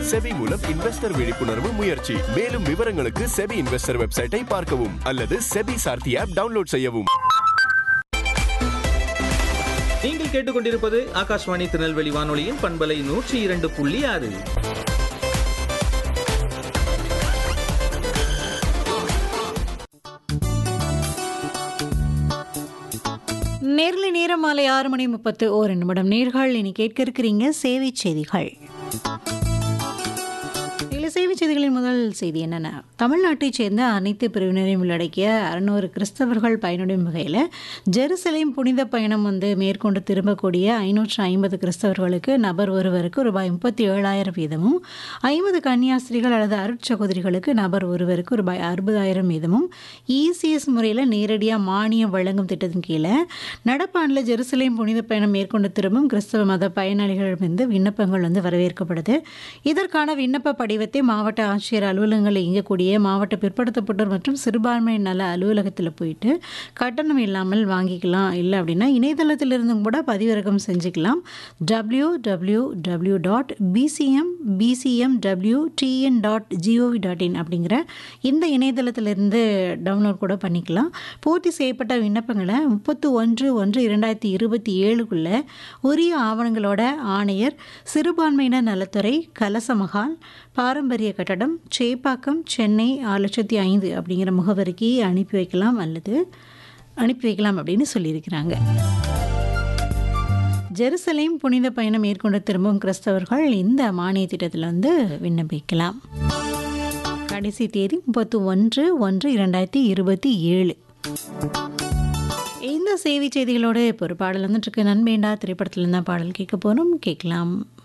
SEBI மூலம் investor விழிப்புணர்வு முயற்சி மேலும் விவரங்களுக்கு செபி இன்வெஸ்டர் வெப்சைட்டை பார்க்கவும் அல்லது செபி சார்த்தி ஆப் டவுன்லோட் செய்யவும் நீங்கள் கேட்டுக்கொண்டிருப்பது ஆகாஷ்வாணி திருநெல்வேலி வானொலியின் பண்பலை நூற்றி இரண்டு புள்ளி ஆறு நேரில் நேரம் மாலை ஆறு மணி முப்பத்து ஓரு நிமிடம் நேர்கள் இனி கேட்க இருக்கிறீங்க சேவை செய்திகள் இதில் சேவை செய்திகளின் முதல் செய்தி என்னென்ன தமிழ்நாட்டைச் சேர்ந்த அனைத்து பிரிவினரையும் உள்ளடக்கிய அறுநூறு கிறிஸ்தவர்கள் பயனடையும் வகையில் ஜெருசலேம் புனித பயணம் வந்து மேற்கொண்டு திரும்பக்கூடிய ஐநூற்று ஐம்பது கிறிஸ்தவர்களுக்கு நபர் ஒருவருக்கு ரூபாய் முப்பத்தி ஏழாயிரம் வீதமும் ஐம்பது கன்னியாஸ்திரிகள் அல்லது அருட்சகோதரிகளுக்கு நபர் ஒருவருக்கு ரூபாய் அறுபதாயிரம் வீதமும் இசிஎஸ் முறையில் நேரடியாக மானியம் வழங்கும் திட்டத்தின் கீழே நடப்பாண்டில் ஜெருசலேம் புனித பயணம் மேற்கொண்டு திரும்பும் கிறிஸ்தவ மத பயனாளிகளிடமிருந்து விண்ணப்பங்கள் வந்து வரவேற்கப்படுது இதற்கான விண்ணப்ப படிவத்தை மாவட்ட ஆட்சியர் அலுவலகங்களில் இயங்கக்கூடிய மாவட்ட பிற்படுத்தப்பட்டோர் மற்றும் சிறுபான்மையினர் நல அலுவலகத்தில் போயிட்டு கட்டணம் இல்லாமல் வாங்கிக்கலாம் இல்லை அப்படின்னா இணையதளத்திலிருந்தும் கூட பதிவிறக்கம் செஞ்சுக்கலாம் W W W dot PCM PCM W TN dot GOV dot in அப்படிங்கிற இந்த இணையதளத்திலிருந்து டவுன்லோட் கூட பண்ணிக்கலாம் பூர்த்தி செய்யப்பட்ட விண்ணப்பங்களை முப்பத்து ஒன்று ஒன்று இரண்டாயிரத்தி இருபத்தி ஏழுக்குள்ள உரிய ஆவணங்களோட ஆணையர் சிறுபான்மையினர் நலத்துறை கலசமகால் பாரம்பரிய கட்டடம் சேப்பாக்கம் சென்னை ஆறு லட்சத்தி ஐந்து அப்படிங்கிற முகவரிக்கு அனுப்பி வைக்கலாம் அல்லது அனுப்பி வைக்கலாம் அப்படின்னு சொல்லியிருக்கிறாங்க ஜெருசலேம் புனித பயணம் மேற்கொண்டு திரும்பும் கிறிஸ்தவர்கள் இந்த மானிய திட்டத்தில் வந்து விண்ணப்பிக்கலாம் கடைசி தேதி முப்பத்து ஒன்று ஒன்று இரண்டாயிரத்தி இருபத்தி ஏழு இந்த செய்தி செய்திகளோடு இப்போ ஒரு பாடல் வந்துட்டு இருக்கு நண்பேண்டா திரைப்படத்துல இருந்தால் பாடல் கேட்க போகிறோம் கேட்கலாம்